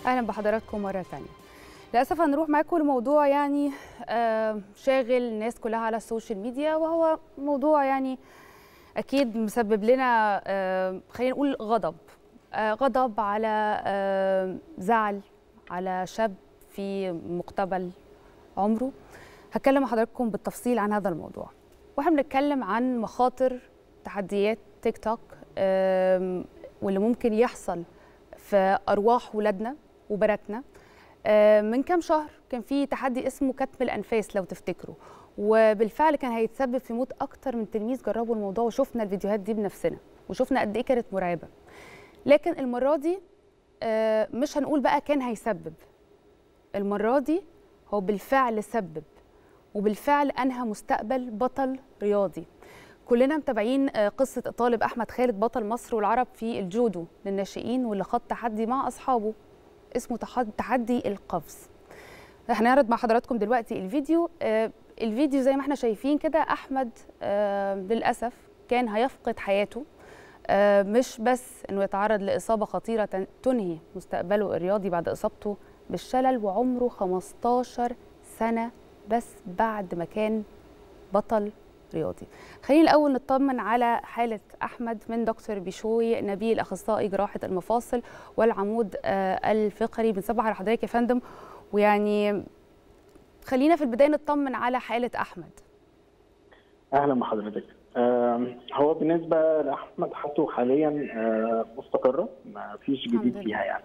اهلا بحضراتكم مره ثانيه للاسف هنروح معاكم لموضوع يعني آه، شاغل الناس كلها على السوشيال ميديا وهو موضوع يعني اكيد مسبب لنا آه، خلينا نقول غضب آه، غضب على آه، زعل على شاب في مقتبل عمره هتكلم مع حضراتكم بالتفصيل عن هذا الموضوع واحنا بنتكلم عن مخاطر تحديات تيك توك آم، واللي ممكن يحصل في ارواح ولادنا وبناتنا آم، من كام شهر كان في تحدي اسمه كتم الانفاس لو تفتكروا وبالفعل كان هيتسبب في موت اكتر من تلميذ جربوا الموضوع وشفنا الفيديوهات دي بنفسنا وشفنا قد ايه كانت مرعبه لكن المره دي آه، مش هنقول بقى كان هيسبب المره دي هو بالفعل سبب وبالفعل انهى مستقبل بطل رياضي كلنا متابعين آه، قصه الطالب احمد خالد بطل مصر والعرب في الجودو للناشئين واللي خاض تحدي مع اصحابه اسمه تحد- تحدي القفز هنعرض مع حضراتكم دلوقتي الفيديو آه، الفيديو زي ما احنا شايفين كده احمد آه، للاسف كان هيفقد حياته آه، مش بس انه يتعرض لاصابه خطيره تن- تنهي مستقبله الرياضي بعد اصابته بالشلل وعمره 15 سنه بس بعد ما كان بطل رياضي خلينا الاول نطمن على حاله احمد من دكتور بيشوي نبيل اخصائي جراحه المفاصل والعمود آه، الفقري بنصبح على حضرتك يا فندم ويعني خلينا في البدايه نطمن على حاله احمد اهلا بحضرتك آم، هو بالنسبه لاحمد حالته حاليا آه، مستقره ما فيش الحمد جديد لله. فيها يعني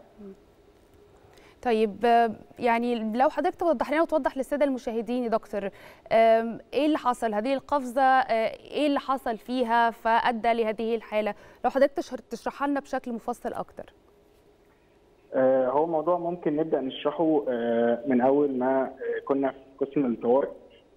طيب آه، يعني لو حضرتك توضح لنا وتوضح للساده المشاهدين يا دكتور آم، ايه اللي حصل هذه القفزه آه، ايه اللي حصل فيها فادى لهذه الحاله لو حضرتك تشر- تشرحها لنا بشكل مفصل اكتر آه، هو موضوع ممكن نبدا نشرحه آه، من اول ما آه، كنا في قسم الطوارئ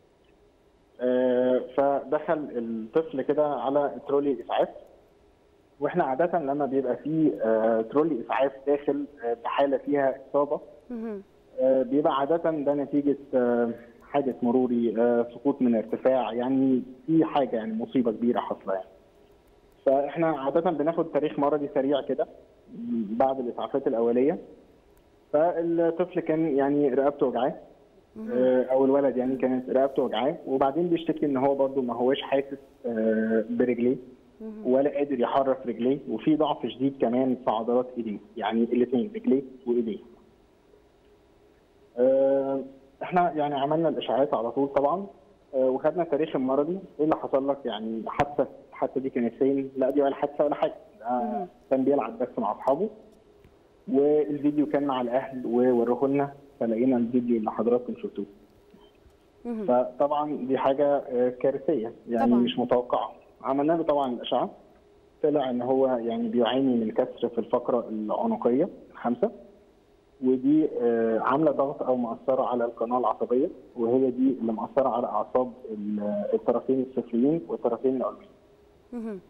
آه، فدخل الطفل كده على ترولي اسعاف واحنا عاده لما بيبقى فيه آه، ترولي اسعاف داخل آه، بحاله فيها اصابه مهم. آه، بيبقى عادة ده نتيجة آه، حادث مروري آه، سقوط من ارتفاع يعني في حاجة يعني مصيبة كبيرة حاصلة يعني. فاحنا عادة بناخد تاريخ مرضي سريع كده بعد الإسعافات الأولية فالطفل كان يعني رقبته وجعاه آه، أو الولد يعني كانت رقبته وجعاه وبعدين بيشتكي إن هو برضه ما هوش حاسس آه، برجليه ولا قادر يحرك رجليه وفي ضعف شديد كمان في عضلات ايديه يعني الاثنين رجليه وايديه آه، احنا يعني عملنا الاشاعات على طول طبعا آه، وخدنا التاريخ المرضي ايه اللي حصل لك يعني حادثه الحادثه دي كانت فين؟ لا دي ولا حادثه ولا حاجه ده كان بيلعب بس مع اصحابه والفيديو كان مع الاهل ووروه لنا فلقينا الفيديو اللي حضراتكم شفتوه مهم. فطبعا دي حاجه آه، كارثيه يعني طبعاً. مش متوقعه عملنا له طبعا الاشعه طلع ان هو يعني بيعاني من كسر في الفقره العنقيه الخامسه ودي آه، عامله ضغط او مأثره على القناه العصبيه وهي دي اللي مأثره على اعصاب ال- الطرفين السفليين والطرفين العلويين. مهم.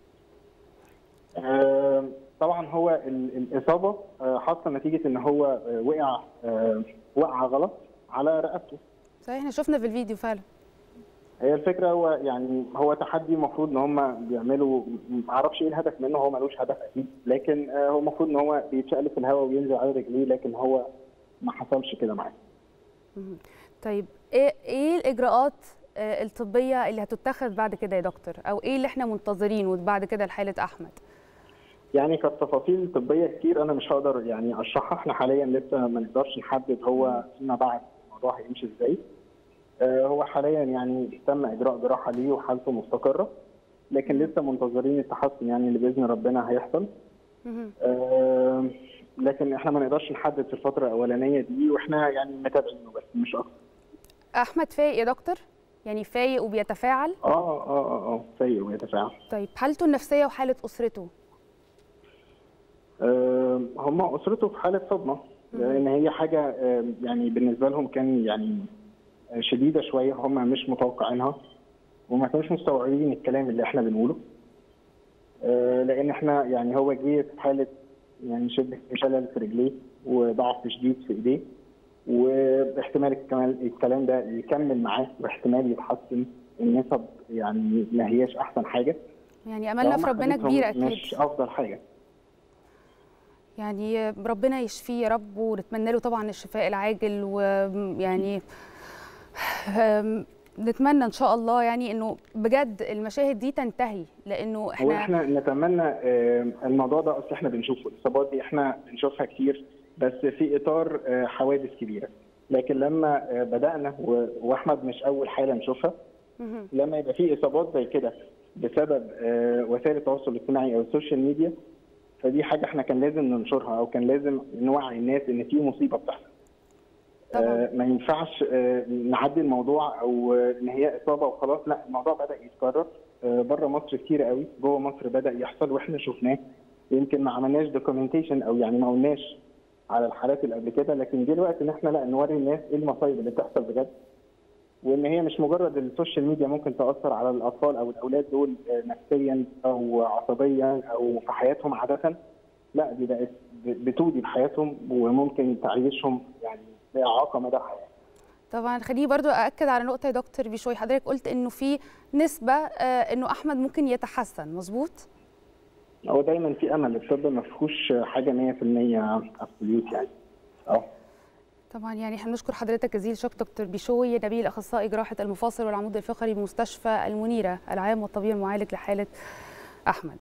آه، طبعا هو ال- الاصابه آه، حاصله نتيجه ان هو آه، وقع آه، وقعه غلط على رقبته. صحيح احنا شفنا في الفيديو فعلا هي الفكره هو يعني هو تحدي المفروض ان هم بيعملوا ما اعرفش ايه الهدف منه هو ملوش هدف اكيد لكن آه، هو المفروض ان هو بيتشقلب في الهواء وينزل على رجليه لكن هو ما حصلش كده معاه. طيب ايه ايه الاجراءات آه، الطبيه اللي هتتخذ بعد كده يا دكتور او ايه اللي احنا منتظرينه بعد كده لحاله احمد يعني كانت تفاصيل طبيه كتير انا مش هقدر يعني اشرحها احنا حاليا لسه ما نقدرش نحدد هو فيما بعد الموضوع هيمشي ازاي. آه، هو حاليا يعني تم اجراء جراحه ليه وحالته مستقره لكن لسه منتظرين التحسن يعني اللي باذن ربنا هيحصل. مهم. آه، لكن احنا ما نقدرش نحدد في الفتره الاولانيه دي واحنا يعني متابعينه بس مش اكتر. احمد فايق يا دكتور يعني فايق وبيتفاعل اه اه اه اه سيء ويتفاعل. طيب حالته النفسيه وحاله اسرته آه، هم اسرته في حاله صدمه لان هي حاجه آه، يعني بالنسبه لهم كان يعني آه، شديده شويه هم مش متوقعينها وما كانوش مستوعبين الكلام اللي احنا بنقوله آه، لان احنا يعني هو جه في حاله يعني شبه شلل في رجليه وضعف شديد في ايديه واحتمال كمان الكلام ده يكمل معاه واحتمال يتحسن النسب يعني ما هياش احسن حاجه يعني املنا في فهم ربنا حالتهم كبير اكيد مش افضل حاجه يعني ربنا يشفيه يا رب ونتمنى له طبعا الشفاء العاجل ويعني نتمنى ان شاء الله يعني انه بجد المشاهد دي تنتهي لانه احنا واحنا نتمنى الموضوع ده اصل احنا بنشوفه الاصابات دي احنا بنشوفها كتير بس في اطار حوادث كبيره لكن لما بدانا واحمد مش اول حاله نشوفها لما يبقى في اصابات زي كده بسبب وسائل التواصل الاجتماعي او السوشيال ميديا فدي حاجه احنا كان لازم ننشرها او كان لازم نوعي الناس ان في مصيبه بتحصل آه ما ينفعش آه نعدي الموضوع او ان هي اصابه وخلاص لا الموضوع بدا يتكرر آه بره مصر كتير قوي جوه مصر بدا يحصل واحنا شفناه يمكن ما عملناش دوكيومنتيشن او يعني ما قلناش على الحالات اللي قبل كده لكن جه الوقت ان احنا لا نوري الناس ايه المصايب اللي بتحصل بجد وان هي مش مجرد السوشيال ميديا ممكن تاثر على الاطفال او الاولاد دول نفسيا او عصبيا او في حياتهم عاده لا دي بقت بتودي بحياتهم وممكن تعيشهم يعني باعاقه مدى الحياه. طبعا خليني برضو ااكد على نقطه يا دكتور بشوي حضرتك قلت انه في نسبه انه احمد ممكن يتحسن مظبوط؟ هو دايما في امل الطب ما فيهوش حاجه 100% ابسوليوت يعني اه طبعا يعني احنا بنشكر حضرتك جزيل شكر دكتور بيشوي نبيل اخصائي جراحه المفاصل والعمود الفقري بمستشفى المنيره العام والطبيب المعالج لحاله احمد